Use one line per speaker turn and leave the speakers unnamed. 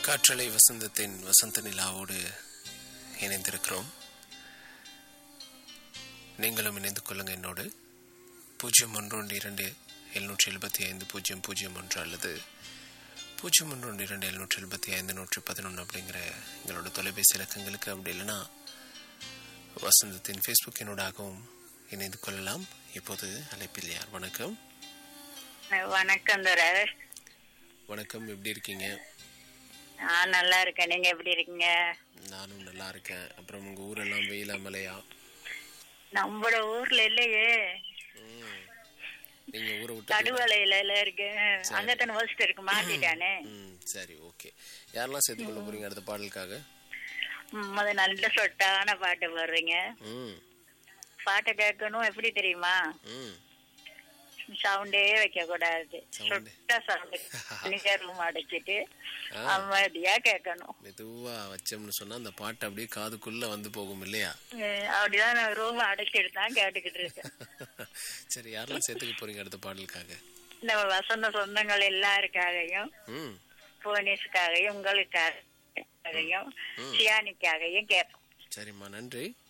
காற்றலை வசந்தத்தின் வசந்த நிலாவோடு இணைந்திருக்கிறோம் நீங்களும் இணைந்து கொள்ளுங்க என்னோடு பூஜ்ஜியம் ஒன்று ஒன்று இரண்டு எழுநூற்றி எழுபத்தி ஐந்து பூஜ்ஜியம் பூஜ்ஜியம் ஒன்று அல்லது பூஜ்ஜியம் ஒன்று ஒன்று இரண்டு எழுநூற்றி எழுபத்தி ஐந்து நூற்றி பதினொன்று அப்படிங்கிற எங்களோட தொலைபேசி இலக்கங்களுக்கு அப்படி இல்லைன்னா வசந்தத்தின் ஃபேஸ்புக் என்னோடாகவும் இணைந்து கொள்ளலாம் இப்போது அழைப்பில் யார் வணக்கம்
வணக்கம் துரை
வணக்கம் எப்படி இருக்கீங்க
நான் நல்லா இருக்கேன் நீங்க எப்படி இருக்கீங்க
நானும் நல்லா இருக்கேன் அப்புறம் உங்க ஊரெல்லாம் வெயிலா மலையா
நம்மளோட ஊர்ல இல்லையே
ம். நீங்க ஊரை விட்டு
கடுவலையில இருக்கு அங்கத்தான ஃபர்ஸ்ட் இருக்கு மாத்திட்டானே
ம் சரி ஓகே யாரெல்லாம் சேர்த்து கொள்ள போறீங்க அடுத்த பாடலுக்காக
ம், அது நல்ல சொட்டான பாட்டு போடுறீங்க
ம்
பாட்டை கேட்கணும் எப்படி தெரியுமா
ம்
சவுண்டே வைக்க கூடாது
Sound.
சொட்டா சவுண்ட் ரூம் அடைச்சிட்டு
ஆ.
அமைதியா கேட்கணும்
மெதுவா வச்சோம்னு சொன்னா அந்த பாட்டு அப்படியே காதுக்குள்ள வந்து போகும் இல்லையா
ம், அப்படிதான் நான் ரூம் அடைச்சிட்டு தான் கேட்டுக்கிட்டு இருக்கேன்
சரி யாரெல்லாம் சேர்த்துக்க போறீங்க அடுத்த பாடலுக்காக
நம்ம வசந்த சொந்தங்கள் எல்லாருக்காகவும்
ம்
புவனேஷுக்காகவும் உங்களுக்காகவும் சியானிக்காகவும் கேட்போம்
சரிம்மா நன்றி